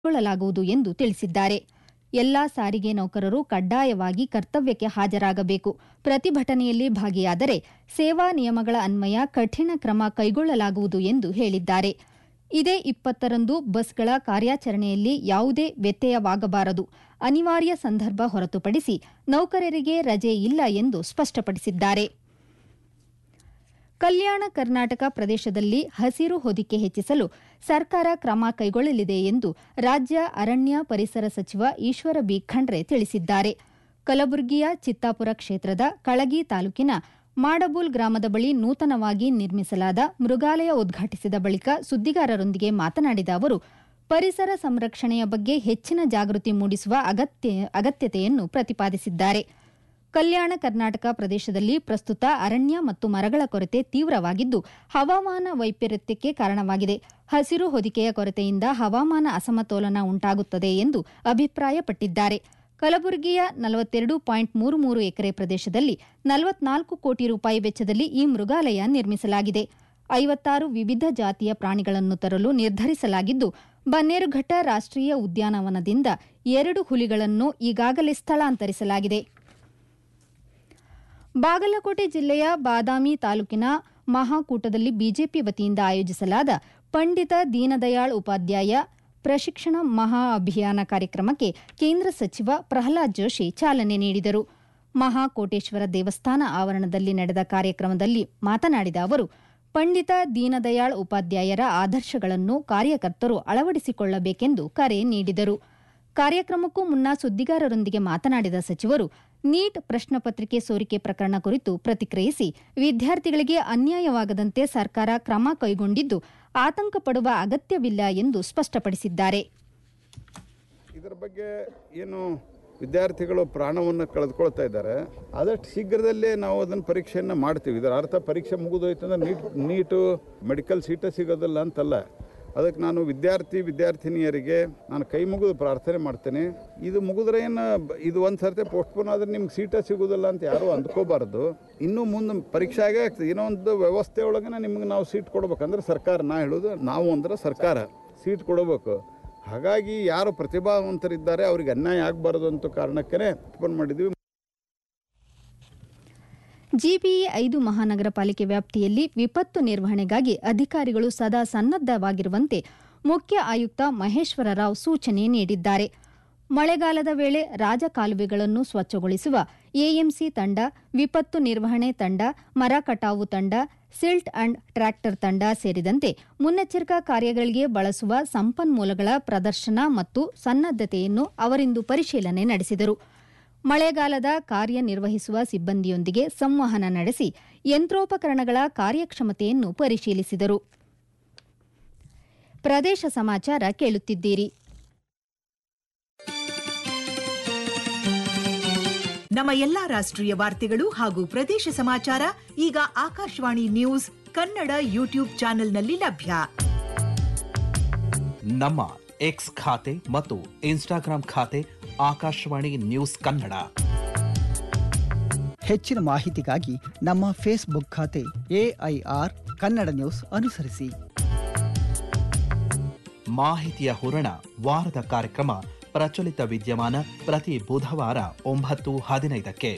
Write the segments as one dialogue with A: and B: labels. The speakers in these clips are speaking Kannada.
A: ಕೈಗೊಳ್ಳಲಾಗುವುದು ಎಂದು ತಿಳಿಸಿದ್ದಾರೆ ಎಲ್ಲಾ ಸಾರಿಗೆ ನೌಕರರು ಕಡ್ಡಾಯವಾಗಿ ಕರ್ತವ್ಯಕ್ಕೆ ಹಾಜರಾಗಬೇಕು ಪ್ರತಿಭಟನೆಯಲ್ಲಿ ಭಾಗಿಯಾದರೆ ಸೇವಾ ನಿಯಮಗಳ ಅನ್ವಯ ಕಠಿಣ ಕ್ರಮ ಕೈಗೊಳ್ಳಲಾಗುವುದು ಎಂದು ಹೇಳಿದ್ದಾರೆ ಇದೇ ಇಪ್ಪತ್ತರಂದು ಬಸ್ಗಳ ಕಾರ್ಯಾಚರಣೆಯಲ್ಲಿ ಯಾವುದೇ ವ್ಯತ್ಯಯವಾಗಬಾರದು ಅನಿವಾರ್ಯ ಸಂದರ್ಭ ಹೊರತುಪಡಿಸಿ ನೌಕರರಿಗೆ ರಜೆ ಇಲ್ಲ ಎಂದು ಸ್ಪಷ್ಟಪಡಿಸಿದ್ದಾರೆ ಕಲ್ಯಾಣ ಕರ್ನಾಟಕ ಪ್ರದೇಶದಲ್ಲಿ ಹಸಿರು ಹೊದಿಕೆ ಹೆಚ್ಚಿಸಲು ಸರ್ಕಾರ ಕ್ರಮ ಕೈಗೊಳ್ಳಲಿದೆ ಎಂದು ರಾಜ್ಯ ಅರಣ್ಯ ಪರಿಸರ ಸಚಿವ ಈಶ್ವರ ಬಿ ಖಂಡ್ರೆ ತಿಳಿಸಿದ್ದಾರೆ ಕಲಬುರಗಿಯ ಚಿತ್ತಾಪುರ ಕ್ಷೇತ್ರದ ಕಳಗಿ ತಾಲೂಕಿನ ಮಾಡಬೂಲ್ ಗ್ರಾಮದ ಬಳಿ ನೂತನವಾಗಿ ನಿರ್ಮಿಸಲಾದ ಮೃಗಾಲಯ ಉದ್ಘಾಟಿಸಿದ ಬಳಿಕ ಸುದ್ದಿಗಾರರೊಂದಿಗೆ ಮಾತನಾಡಿದ ಅವರು ಪರಿಸರ ಸಂರಕ್ಷಣೆಯ ಬಗ್ಗೆ ಹೆಚ್ಚಿನ ಜಾಗೃತಿ ಮೂಡಿಸುವ ಅಗತ್ಯತೆಯನ್ನು ಪ್ರತಿಪಾದಿಸಿದ್ದಾರೆ ಕಲ್ಯಾಣ ಕರ್ನಾಟಕ ಪ್ರದೇಶದಲ್ಲಿ ಪ್ರಸ್ತುತ ಅರಣ್ಯ ಮತ್ತು ಮರಗಳ ಕೊರತೆ ತೀವ್ರವಾಗಿದ್ದು ಹವಾಮಾನ ವೈಪರೀತ್ಯಕ್ಕೆ ಕಾರಣವಾಗಿದೆ ಹಸಿರು ಹೊದಿಕೆಯ ಕೊರತೆಯಿಂದ ಹವಾಮಾನ ಅಸಮತೋಲನ ಉಂಟಾಗುತ್ತದೆ ಎಂದು ಅಭಿಪ್ರಾಯಪಟ್ಟಿದ್ದಾರೆ ಕಲಬುರಗಿಯ ನಲವತ್ತೆರಡು ಪಾಯಿಂಟ್ ಮೂರು ಮೂರು ಎಕರೆ ಪ್ರದೇಶದಲ್ಲಿ ನಲವತ್ನಾಲ್ಕು ಕೋಟಿ ರೂಪಾಯಿ ವೆಚ್ಚದಲ್ಲಿ ಈ ಮೃಗಾಲಯ ನಿರ್ಮಿಸಲಾಗಿದೆ ಐವತ್ತಾರು ವಿವಿಧ ಜಾತಿಯ ಪ್ರಾಣಿಗಳನ್ನು ತರಲು ನಿರ್ಧರಿಸಲಾಗಿದ್ದು ಬನ್ನೇರುಘಟ್ಟ ರಾಷ್ಟೀಯ ಉದ್ಯಾನವನದಿಂದ ಎರಡು ಹುಲಿಗಳನ್ನು ಈಗಾಗಲೇ ಸ್ಥಳಾಂತರಿಸಲಾಗಿದೆ ಬಾಗಲಕೋಟೆ ಜಿಲ್ಲೆಯ ಬಾದಾಮಿ ತಾಲೂಕಿನ ಮಹಾಕೂಟದಲ್ಲಿ ಬಿಜೆಪಿ ವತಿಯಿಂದ ಆಯೋಜಿಸಲಾದ ಪಂಡಿತ ದೀನದಯಾಳ್ ಉಪಾಧ್ಯಾಯ ಪ್ರಶಿಕ್ಷಣ ಮಹಾ ಅಭಿಯಾನ ಕಾರ್ಯಕ್ರಮಕ್ಕೆ ಕೇಂದ್ರ ಸಚಿವ ಪ್ರಹ್ಲಾದ್ ಜೋಶಿ ಚಾಲನೆ ನೀಡಿದರು ಮಹಾಕೋಟೇಶ್ವರ ದೇವಸ್ಥಾನ ಆವರಣದಲ್ಲಿ ನಡೆದ ಕಾರ್ಯಕ್ರಮದಲ್ಲಿ ಮಾತನಾಡಿದ ಅವರು ಪಂಡಿತ ದೀನದಯಾಳ್ ಉಪಾಧ್ಯಾಯರ ಆದರ್ಶಗಳನ್ನು ಕಾರ್ಯಕರ್ತರು ಅಳವಡಿಸಿಕೊಳ್ಳಬೇಕೆಂದು ಕರೆ ನೀಡಿದರು ಕಾರ್ಯಕ್ರಮಕ್ಕೂ ಮುನ್ನ ಸುದ್ದಿಗಾರರೊಂದಿಗೆ ಮಾತನಾಡಿದ ಸಚಿವರು ನೀಟ್ ಪ್ರಶ್ನೆ ಪತ್ರಿಕೆ ಸೋರಿಕೆ ಪ್ರಕರಣ ಕುರಿತು ಪ್ರತಿಕ್ರಿಯಿಸಿ ವಿದ್ಯಾರ್ಥಿಗಳಿಗೆ ಅನ್ಯಾಯವಾಗದಂತೆ ಸರ್ಕಾರ ಕ್ರಮ ಕೈಗೊಂಡಿದ್ದು ಆತಂಕ ಪಡುವ ಅಗತ್ಯವಿಲ್ಲ ಎಂದು ಸ್ಪಷ್ಟಪಡಿಸಿದ್ದಾರೆ
B: ಇದರ ಬಗ್ಗೆ ಏನು ವಿದ್ಯಾರ್ಥಿಗಳು ಪ್ರಾಣವನ್ನು ಕಳೆದುಕೊಳ್ತಾ ಇದ್ದಾರೆ ಆದಷ್ಟು ಶೀಘ್ರದಲ್ಲೇ ನಾವು ಅದನ್ನು ಪರೀಕ್ಷೆಯನ್ನು ಮಾಡ್ತೀವಿ ಇದರ ಅರ್ಥ ಪರೀಕ್ಷೆ ಮುಗಿದೋಯ್ತು ಅಂದ್ರೆ ನೀಟ್ ನೀಟು ಮೆಡಿಕಲ್ ಸೀಟೇ ಸಿಗೋದಿಲ್ಲ ಅಂತಲ್ಲ ಅದಕ್ಕೆ ನಾನು ವಿದ್ಯಾರ್ಥಿ ವಿದ್ಯಾರ್ಥಿನಿಯರಿಗೆ ನಾನು ಕೈ ಮುಗಿದು ಪ್ರಾರ್ಥನೆ ಮಾಡ್ತೇನೆ ಇದು ಮುಗಿದ್ರೆ ಏನು ಇದು ಒಂದು ಸರ್ತಿ ಪೋಸ್ಟ್ಪೋನ್ ಆದರೆ ನಿಮ್ಗೆ ಸೀಟೇ ಸಿಗೋದಿಲ್ಲ ಅಂತ ಯಾರೂ ಅಂದ್ಕೋಬಾರ್ದು ಇನ್ನೂ ಮುಂದೆ ಪರೀಕ್ಷೆ ಆಗೇ ಆಗ್ತದೆ ಏನೋ ಒಂದು ವ್ಯವಸ್ಥೆ ಒಳಗೆ ನಿಮ್ಗೆ ನಾವು ಸೀಟ್ ಕೊಡ್ಬೇಕಂದ್ರೆ ಸರ್ಕಾರ ನಾ ಹೇಳೋದು ನಾವು ಅಂದ್ರೆ ಸರ್ಕಾರ ಸೀಟ್ ಕೊಡಬೇಕು ಹಾಗಾಗಿ ಯಾರು ಪ್ರತಿಭಾವಂತರಿದ್ದಾರೆ ಅವ್ರಿಗೆ ಅನ್ಯಾಯ ಆಗಬಾರ್ದು ಅಂತ ಕಾರಣಕ್ಕೇ ಓಪನ್ ಮಾಡಿದ್ವಿ
A: ಜಿಬಿಇ ಐದು ಮಹಾನಗರ ಪಾಲಿಕೆ ವ್ಯಾಪ್ತಿಯಲ್ಲಿ ವಿಪತ್ತು ನಿರ್ವಹಣೆಗಾಗಿ ಅಧಿಕಾರಿಗಳು ಸದಾ ಸನ್ನದ್ದವಾಗಿರುವಂತೆ ಮುಖ್ಯ ಆಯುಕ್ತ ಮಹೇಶ್ವರ ರಾವ್ ಸೂಚನೆ ನೀಡಿದ್ದಾರೆ ಮಳೆಗಾಲದ ವೇಳೆ ರಾಜಕಾಲುವೆಗಳನ್ನು ಸ್ವಚ್ಛಗೊಳಿಸುವ ಎಎಂಸಿ ತಂಡ ವಿಪತ್ತು ನಿರ್ವಹಣೆ ತಂಡ ಮರ ಕಟಾವು ತಂಡ ಸಿಲ್ಟ್ ಅಂಡ್ ಟ್ರ್ಯಾಕ್ಟರ್ ತಂಡ ಸೇರಿದಂತೆ ಮುನ್ನೆಚ್ಚರಿಕಾ ಕಾರ್ಯಗಳಿಗೆ ಬಳಸುವ ಸಂಪನ್ಮೂಲಗಳ ಪ್ರದರ್ಶನ ಮತ್ತು ಸನ್ನದ್ದತೆಯನ್ನು ಅವರಿಂದು ಪರಿಶೀಲನೆ ನಡೆಸಿದರು ಮಳೆಗಾಲದ ಕಾರ್ಯನಿರ್ವಹಿಸುವ ಸಿಬ್ಬಂದಿಯೊಂದಿಗೆ ಸಂವಹನ ನಡೆಸಿ ಯಂತ್ರೋಪಕರಣಗಳ ಕಾರ್ಯಕ್ಷಮತೆಯನ್ನು ಪರಿಶೀಲಿಸಿದರು ಪ್ರದೇಶ ಸಮಾಚಾರ ಕೇಳುತ್ತಿದ್ದೀರಿ
C: ನಮ್ಮ ಎಲ್ಲಾ ರಾಷ್ಟ್ರೀಯ ವಾರ್ತೆಗಳು ಹಾಗೂ ಪ್ರದೇಶ ಸಮಾಚಾರ ಈಗ ಆಕಾಶವಾಣಿ ನ್ಯೂಸ್ ಕನ್ನಡ ಯೂಟ್ಯೂಬ್ ಚಾನೆಲ್ನಲ್ಲಿ ಲಭ್ಯ
D: ನಮ್ಮ ಎಕ್ಸ್ ಖಾತೆ ಮತ್ತು ಇನ್ಸ್ಟಾಗ್ರಾಂ ಖಾತೆ ಆಕಾಶವಾಣಿ ನ್ಯೂಸ್ ಕನ್ನಡ
E: ಹೆಚ್ಚಿನ ಮಾಹಿತಿಗಾಗಿ ನಮ್ಮ ಫೇಸ್ಬುಕ್ ಖಾತೆ ಎಐಆರ್ ಕನ್ನಡ ನ್ಯೂಸ್ ಅನುಸರಿಸಿ
D: ಮಾಹಿತಿಯ ಹೂರಣ ವಾರದ ಕಾರ್ಯಕ್ರಮ ಪ್ರಚಲಿತ ವಿದ್ಯಮಾನ ಪ್ರತಿ ಬುಧವಾರ ಒಂಬತ್ತು ಹದಿನೈದಕ್ಕೆ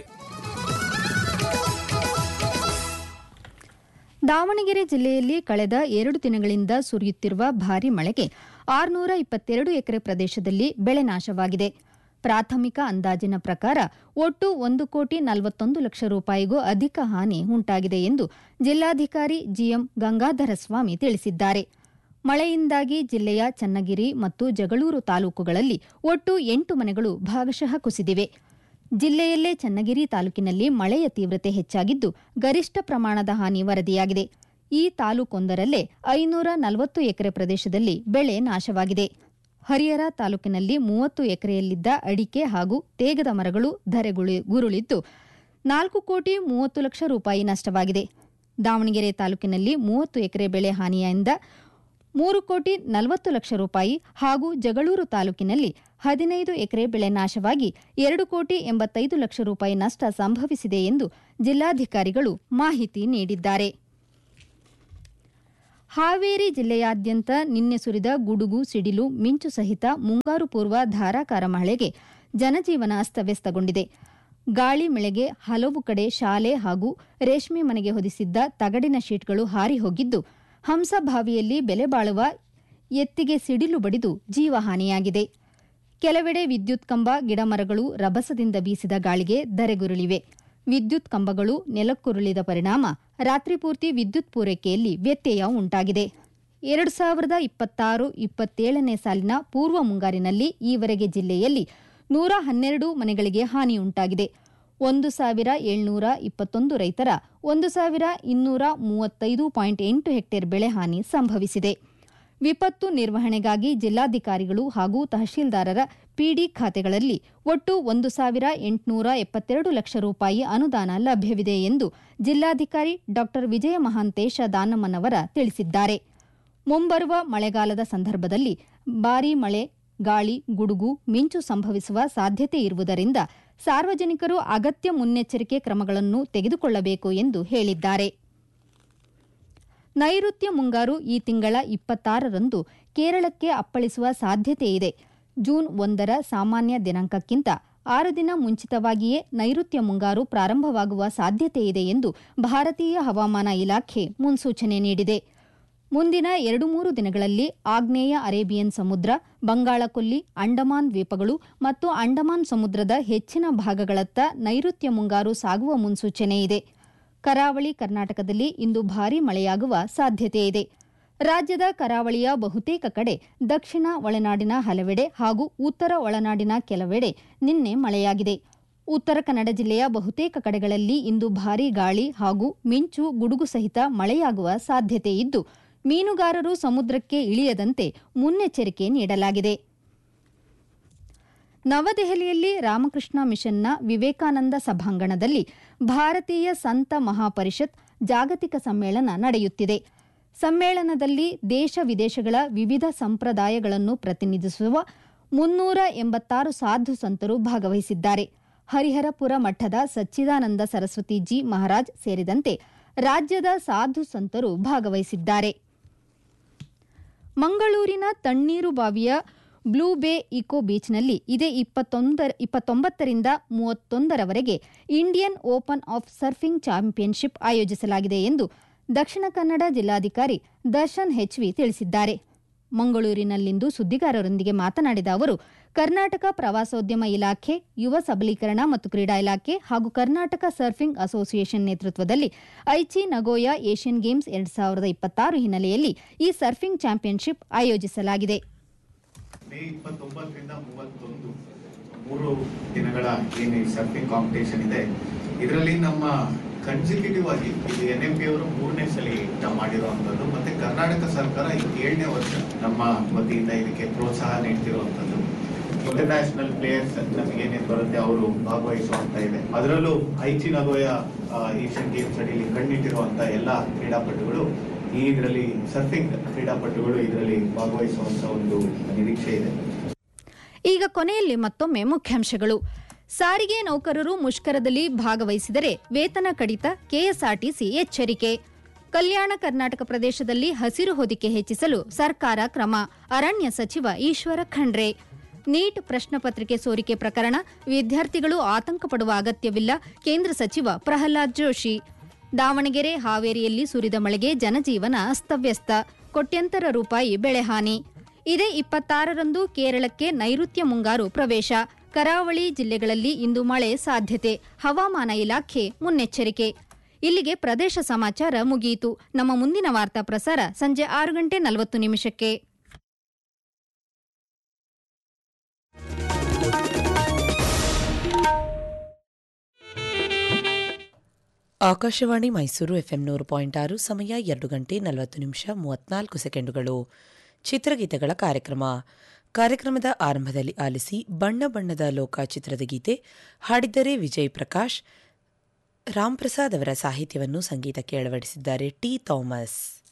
A: ದಾವಣಗೆರೆ ಜಿಲ್ಲೆಯಲ್ಲಿ ಕಳೆದ ಎರಡು ದಿನಗಳಿಂದ ಸುರಿಯುತ್ತಿರುವ ಭಾರೀ ಮಳೆಗೆ ಆರುನೂರ ಇಪ್ಪತ್ತೆರಡು ಎಕರೆ ಪ್ರದೇಶದಲ್ಲಿ ಬೆಳೆ ನಾಶವಾಗಿದೆ ಪ್ರಾಥಮಿಕ ಅಂದಾಜಿನ ಪ್ರಕಾರ ಒಟ್ಟು ಒಂದು ಕೋಟಿ ನಲವತ್ತೊಂದು ಲಕ್ಷ ರೂಪಾಯಿಗೂ ಅಧಿಕ ಹಾನಿ ಉಂಟಾಗಿದೆ ಎಂದು ಜಿಲ್ಲಾಧಿಕಾರಿ ಜಿಎಂ ಗಂಗಾಧರ ಸ್ವಾಮಿ ತಿಳಿಸಿದ್ದಾರೆ ಮಳೆಯಿಂದಾಗಿ ಜಿಲ್ಲೆಯ ಚನ್ನಗಿರಿ ಮತ್ತು ಜಗಳೂರು ತಾಲೂಕುಗಳಲ್ಲಿ ಒಟ್ಟು ಎಂಟು ಮನೆಗಳು ಭಾಗಶಃ ಕುಸಿದಿವೆ ಜಿಲ್ಲೆಯಲ್ಲೇ ಚನ್ನಗಿರಿ ತಾಲೂಕಿನಲ್ಲಿ ಮಳೆಯ ತೀವ್ರತೆ ಹೆಚ್ಚಾಗಿದ್ದು ಗರಿಷ್ಠ ಪ್ರಮಾಣದ ಹಾನಿ ವರದಿಯಾಗಿದೆ ಈ ತಾಲೂಕೊಂದರಲ್ಲೇ ಐನೂರ ನಲವತ್ತು ಎಕರೆ ಪ್ರದೇಶದಲ್ಲಿ ಬೆಳೆ ನಾಶವಾಗಿದೆ ಹರಿಹರ ತಾಲೂಕಿನಲ್ಲಿ ಮೂವತ್ತು ಎಕರೆಯಲ್ಲಿದ್ದ ಅಡಿಕೆ ಹಾಗೂ ತೇಗದ ಮರಗಳು ಧರೆಗುರುಳಿದ್ದು ನಾಲ್ಕು ಕೋಟಿ ಮೂವತ್ತು ಲಕ್ಷ ರೂಪಾಯಿ ನಷ್ಟವಾಗಿದೆ ದಾವಣಗೆರೆ ತಾಲೂಕಿನಲ್ಲಿ ಮೂವತ್ತು ಎಕರೆ ಬೆಳೆ ಹಾನಿಯಿಂದ ಮೂರು ಕೋಟಿ ನಲವತ್ತು ಲಕ್ಷ ರೂಪಾಯಿ ಹಾಗೂ ಜಗಳೂರು ತಾಲೂಕಿನಲ್ಲಿ ಹದಿನೈದು ಎಕರೆ ಬೆಳೆ ನಾಶವಾಗಿ ಎರಡು ಕೋಟಿ ಎಂಬತ್ತೈದು ಲಕ್ಷ ರೂಪಾಯಿ ನಷ್ಟ ಸಂಭವಿಸಿದೆ ಎಂದು ಜಿಲ್ಲಾಧಿಕಾರಿಗಳು ಮಾಹಿತಿ ನೀಡಿದ್ದಾರೆ ಹಾವೇರಿ ಜಿಲ್ಲೆಯಾದ್ಯಂತ ನಿನ್ನೆ ಸುರಿದ ಗುಡುಗು ಸಿಡಿಲು ಮಿಂಚು ಸಹಿತ ಮುಂಗಾರು ಪೂರ್ವ ಧಾರಾಕಾರ ಮಳೆಗೆ ಜನಜೀವನ ಅಸ್ತವ್ಯಸ್ತಗೊಂಡಿದೆ ಗಾಳಿ ಮಳೆಗೆ ಹಲವು ಕಡೆ ಶಾಲೆ ಹಾಗೂ ರೇಷ್ಮೆ ಮನೆಗೆ ಹೊದಿಸಿದ್ದ ತಗಡಿನ ಶೀಟ್ಗಳು ಹಾರಿ ಹೋಗಿದ್ದು ಹಂಸಭಾವಿಯಲ್ಲಿ ಬೆಲೆ ಬಾಳುವ ಎತ್ತಿಗೆ ಸಿಡಿಲು ಬಡಿದು ಜೀವಹಾನಿಯಾಗಿದೆ ಕೆಲವೆಡೆ ವಿದ್ಯುತ್ ಕಂಬ ಗಿಡಮರಗಳು ರಭಸದಿಂದ ಬೀಸಿದ ಗಾಳಿಗೆ ಧರೆಗುರುಳಿವೆ ವಿದ್ಯುತ್ ಕಂಬಗಳು ನೆಲಕ್ಕುರುಳಿದ ಪರಿಣಾಮ ರಾತ್ರಿ ಪೂರ್ತಿ ವಿದ್ಯುತ್ ಪೂರೈಕೆಯಲ್ಲಿ ವ್ಯತ್ಯಯ ಉಂಟಾಗಿದೆ ಎರಡು ಸಾವಿರದ ಇಪ್ಪತ್ತಾರು ಇಪ್ಪತ್ತೇಳನೇ ಸಾಲಿನ ಪೂರ್ವ ಮುಂಗಾರಿನಲ್ಲಿ ಈವರೆಗೆ ಜಿಲ್ಲೆಯಲ್ಲಿ ನೂರ ಹನ್ನೆರಡು ಮನೆಗಳಿಗೆ ಹಾನಿಯುಂಟಾಗಿದೆ ಒಂದು ಸಾವಿರ ಏಳ್ನೂರ ಇಪ್ಪತ್ತೊಂದು ರೈತರ ಒಂದು ಸಾವಿರ ಇನ್ನೂರ ಮೂವತ್ತೈದು ಪಾಯಿಂಟ್ ಎಂಟು ಹೆಕ್ಟೇರ್ ಬೆಳೆ ಹಾನಿ ಸಂಭವಿಸಿದೆ ವಿಪತ್ತು ನಿರ್ವಹಣೆಗಾಗಿ ಜಿಲ್ಲಾಧಿಕಾರಿಗಳು ಹಾಗೂ ತಹಶೀಲ್ದಾರರ ಪಿಡಿ ಖಾತೆಗಳಲ್ಲಿ ಒಟ್ಟು ಒಂದು ಸಾವಿರ ಎಂಟುನೂರ ಎಪ್ಪತ್ತೆರಡು ಲಕ್ಷ ರೂಪಾಯಿ ಅನುದಾನ ಲಭ್ಯವಿದೆ ಎಂದು ಜಿಲ್ಲಾಧಿಕಾರಿ ಡಾ ವಿಜಯ ಮಹಾಂತೇಶ ದಾನಮ್ಮನವರ ತಿಳಿಸಿದ್ದಾರೆ ಮುಂಬರುವ ಮಳೆಗಾಲದ ಸಂದರ್ಭದಲ್ಲಿ ಭಾರೀ ಮಳೆ ಗಾಳಿ ಗುಡುಗು ಮಿಂಚು ಸಂಭವಿಸುವ ಸಾಧ್ಯತೆ ಇರುವುದರಿಂದ ಸಾರ್ವಜನಿಕರು ಅಗತ್ಯ ಮುನ್ನೆಚ್ಚರಿಕೆ ಕ್ರಮಗಳನ್ನು ತೆಗೆದುಕೊಳ್ಳಬೇಕು ಎಂದು ಹೇಳಿದ್ದಾರೆ ನೈಋತ್ಯ ಮುಂಗಾರು ಈ ತಿಂಗಳ ಇಪ್ಪತ್ತಾರರಂದು ಕೇರಳಕ್ಕೆ ಅಪ್ಪಳಿಸುವ ಸಾಧ್ಯತೆ ಇದೆ ಜೂನ್ ಒಂದರ ಸಾಮಾನ್ಯ ದಿನಾಂಕಕ್ಕಿಂತ ಆರು ದಿನ ಮುಂಚಿತವಾಗಿಯೇ ನೈಋತ್ಯ ಮುಂಗಾರು ಪ್ರಾರಂಭವಾಗುವ ಸಾಧ್ಯತೆ ಇದೆ ಎಂದು ಭಾರತೀಯ ಹವಾಮಾನ ಇಲಾಖೆ ಮುನ್ಸೂಚನೆ ನೀಡಿದೆ ಮುಂದಿನ ಎರಡು ಮೂರು ದಿನಗಳಲ್ಲಿ ಆಗ್ನೇಯ ಅರೇಬಿಯನ್ ಸಮುದ್ರ ಬಂಗಾಳಕೊಲ್ಲಿ ಅಂಡಮಾನ್ ದ್ವೀಪಗಳು ಮತ್ತು ಅಂಡಮಾನ್ ಸಮುದ್ರದ ಹೆಚ್ಚಿನ ಭಾಗಗಳತ್ತ ನೈಋತ್ಯ ಮುಂಗಾರು ಸಾಗುವ ಮುನ್ಸೂಚನೆ ಇದೆ ಕರಾವಳಿ ಕರ್ನಾಟಕದಲ್ಲಿ ಇಂದು ಭಾರೀ ಮಳೆಯಾಗುವ ಸಾಧ್ಯತೆ ಇದೆ ರಾಜ್ಯದ ಕರಾವಳಿಯ ಬಹುತೇಕ ಕಡೆ ದಕ್ಷಿಣ ಒಳನಾಡಿನ ಹಲವೆಡೆ ಹಾಗೂ ಉತ್ತರ ಒಳನಾಡಿನ ಕೆಲವೆಡೆ ನಿನ್ನೆ ಮಳೆಯಾಗಿದೆ ಉತ್ತರ ಕನ್ನಡ ಜಿಲ್ಲೆಯ ಬಹುತೇಕ ಕಡೆಗಳಲ್ಲಿ ಇಂದು ಭಾರೀ ಗಾಳಿ ಹಾಗೂ ಮಿಂಚು ಗುಡುಗು ಸಹಿತ ಮಳೆಯಾಗುವ ಸಾಧ್ಯತೆ ಇದ್ದು ಮೀನುಗಾರರು ಸಮುದ್ರಕ್ಕೆ ಇಳಿಯದಂತೆ ಮುನ್ನೆಚ್ಚರಿಕೆ ನೀಡಲಾಗಿದೆ ನವದೆಹಲಿಯಲ್ಲಿ ರಾಮಕೃಷ್ಣ ಮಿಷನ್ನ ವಿವೇಕಾನಂದ ಸಭಾಂಗಣದಲ್ಲಿ ಭಾರತೀಯ ಸಂತ ಮಹಾಪರಿಷತ್ ಜಾಗತಿಕ ಸಮ್ಮೇಳನ ನಡೆಯುತ್ತಿದೆ ಸಮ್ಮೇಳನದಲ್ಲಿ ದೇಶ ವಿದೇಶಗಳ ವಿವಿಧ ಸಂಪ್ರದಾಯಗಳನ್ನು ಪ್ರತಿನಿಧಿಸುವ ಮುನ್ನೂರ ಎಂಬತ್ತಾರು ಸಾಧು ಸಂತರು ಭಾಗವಹಿಸಿದ್ದಾರೆ ಹರಿಹರಪುರ ಮಠದ ಸಚ್ಚಿದಾನಂದ ಸರಸ್ವತಿ ಜಿ ಮಹಾರಾಜ್ ಸೇರಿದಂತೆ ರಾಜ್ಯದ ಸಾಧು ಸಂತರು ಭಾಗವಹಿಸಿದ್ದಾರೆ ಮಂಗಳೂರಿನ ತಣ್ಣೀರು ಬಾವಿಯ ಬ್ಲೂ ಬೇ ಇಕೋ ಬೀಚ್ನಲ್ಲಿ ಇದೇ ಇಪ್ಪತ್ತೊಂಬತ್ತರಿಂದ ಮೂವತ್ತೊಂದರವರೆಗೆ Indian open of surfing championship ಆಯೋಜಿಸಲಾಗಿದೆ ಎಂದು ದಕ್ಷಿಣ ಕನ್ನಡ ಜಿಲ್ಲಾಧಿಕಾರಿ ದರ್ಶನ್ ಹೆಚ್ವಿ ತಿಳಿಸಿದ್ದಾರೆ ಮಂಗಳೂರಿನಲ್ಲಿಂದು ಸುದ್ದಿಗಾರರೊಂದಿಗೆ ಮಾತನಾಡಿದ ಅವರು ಕರ್ನಾಟಕ ಪ್ರವಾಸೋದ್ಯಮ ಇಲಾಖೆ ಯುವ ಸಬಲೀಕರಣ ಮತ್ತು ಕ್ರೀಡಾ ಇಲಾಖೆ ಹಾಗೂ ಕರ್ನಾಟಕ ಸರ್ಫಿಂಗ್ ಅಸೋಸಿಯೇಷನ್ ನೇತೃತ್ವದಲ್ಲಿ ಐಚಿ ನಗೋಯಾ ಏಷ್ಯನ್ ಗೇಮ್ಸ್ ಎರಡು ಸಾವಿರದ ಇಪ್ಪತ್ತಾರು ಹಿನ್ನೆಲೆಯಲ್ಲಿ ಈ ಸರ್ಫಿಂಗ್ ಚಾಂಪಿಯನ್ಶಿಪ್ ಆಯೋಜಿಸಲಾಗಿದೆ
F: ಮೇ ಇಪ್ಪತ್ತೊಂಬತ್ತರಿಂದ ಮೂವತ್ತೊಂದು ಮೂರು ದಿನಗಳ ಏನು ಈ ಸರ್ಫಿಂಗ್ ಕಾಂಪಿಟೇಷನ್ ಇದೆ ಇದರಲ್ಲಿ ನಮ್ಮ ಕನ್ಸಿಕ್ಯೂಟಿವ್ ಆಗಿ ಇದು ಎನ್ ಎಂ ಪಿ ಅವರು ಮೂರನೇ ಸಲ ನಾವು ಮಾಡಿರುವಂಥದ್ದು ಮತ್ತೆ ಕರ್ನಾಟಕ ಸರ್ಕಾರ ಇದು ಏಳನೇ ವರ್ಷ ನಮ್ಮ ವತಿಯಿಂದ ಇದಕ್ಕೆ ಪ್ರೋತ್ಸಾಹ ನೀಡ್ತಿರುವಂಥದ್ದು ಇಂಟರ್ನ್ಯಾಷನಲ್ ಪ್ಲೇಯರ್ಸ್ ನಮಗೇನೇನು ಬರುತ್ತೆ ಅವರು ಭಾಗವಹಿಸುವಂತ ಇದೆ ಅದರಲ್ಲೂ ಐಚಿ ನಗೋಯ ಏಷ್ಯನ್ ಗೇಮ್ಸ್ ಅಡಿಯಲ್ಲಿ ಕಣ್ಣಿಟ್ಟಿರುವಂತ ಎಲ್ಲ ಕ್ರೀಡಾಪಟುಗಳು ಈ ಇದರಲ್ಲಿ ಸರ್ಫಿಂಗ್ ಕ್ರೀಡಾಪಟುಗಳು ಇದರಲ್ಲಿ ಭಾಗವಹಿಸುವಂತ ಒಂದು ನಿರೀಕ್ಷೆ ಇದೆ
A: ಈಗ ಕೊನೆಯಲ್ಲಿ ಮತ್ತೊಮ್ಮೆ ಮುಖ್ಯಾಂಶಗಳು ಸಾರಿಗೆ ನೌಕರರು ಮುಷ್ಕರದಲ್ಲಿ ಭಾಗವಹಿಸಿದರೆ ವೇತನ ಕಡಿತ ಕೆಎಸ್ಆರ್ಟಿಸಿ ಎಚ್ಚರಿಕೆ ಕಲ್ಯಾಣ ಕರ್ನಾಟಕ ಪ್ರದೇಶದಲ್ಲಿ ಹಸಿರು ಹೊದಿಕೆ ಹೆಚ್ಚಿಸಲು ಸರ್ಕಾರ ಕ್ರಮ ಅರಣ್ಯ ಸಚಿವ ಈಶ್ವರ ಖಂಡ್ರೆ ನೀಟ್ ಪ್ರಶ್ನೆ ಪತ್ರಿಕೆ ಸೋರಿಕೆ ಪ್ರಕರಣ ವಿದ್ಯಾರ್ಥಿಗಳು ಆತಂಕ ಪಡುವ ಅಗತ್ಯವಿಲ್ಲ ಕೇಂದ್ರ ಸಚಿವ ಪ್ರಹ್ಲಾದ್ ಜೋಶಿ ದಾವಣಗೆರೆ ಹಾವೇರಿಯಲ್ಲಿ ಸುರಿದ ಮಳೆಗೆ ಜನಜೀವನ ಅಸ್ತವ್ಯಸ್ತ ಕೋಟ್ಯಂತರ ರೂಪಾಯಿ ಬೆಳೆಹಾನಿ ಇದೇ ಇಪ್ಪತ್ತಾರರಂದು ಕೇರಳಕ್ಕೆ ನೈಋತ್ಯ ಮುಂಗಾರು ಪ್ರವೇಶ ಕರಾವಳಿ ಜಿಲ್ಲೆಗಳಲ್ಲಿ ಇಂದು ಮಳೆ ಸಾಧ್ಯತೆ ಹವಾಮಾನ ಇಲಾಖೆ ಮುನ್ನೆಚ್ಚರಿಕೆ ಇಲ್ಲಿಗೆ ಪ್ರದೇಶ ಸಮಾಚಾರ ಮುಗಿಯಿತು ನಮ್ಮ ಮುಂದಿನ ವಾರ್ತಾ ಪ್ರಸಾರ ಸಂಜೆ ಆರು ಗಂಟೆ ನಲವತ್ತು ನಿಮಿಷಕ್ಕೆ
G: ಆಕಾಶವಾಣಿ ಮೈಸೂರು ಎಫ್ಎಂ ನೂರು ಪಾಯಿಂಟ್ ಆರು ಸಮಯ ಎರಡು ಗಂಟೆ ನಲವತ್ತು ನಿಮಿಷ ಮೂವತ್ನಾಲ್ಕು ಸೆಕೆಂಡುಗಳು ಚಿತ್ರಗೀತೆಗಳ ಕಾರ್ಯಕ್ರಮ ಕಾರ್ಯಕ್ರಮದ ಆರಂಭದಲ್ಲಿ ಆಲಿಸಿ ಬಣ್ಣ ಬಣ್ಣದ ಲೋಕ ಚಿತ್ರದ ಗೀತೆ ಹಾಡಿದ್ದರೆ ವಿಜಯ್ ಪ್ರಕಾಶ್ ರಾಮ್ ಪ್ರಸಾದ್ ಅವರ ಸಾಹಿತ್ಯವನ್ನು ಸಂಗೀತಕ್ಕೆ ಅಳವಡಿಸಿದ್ದಾರೆ ಟಿ ಥಾಮಸ್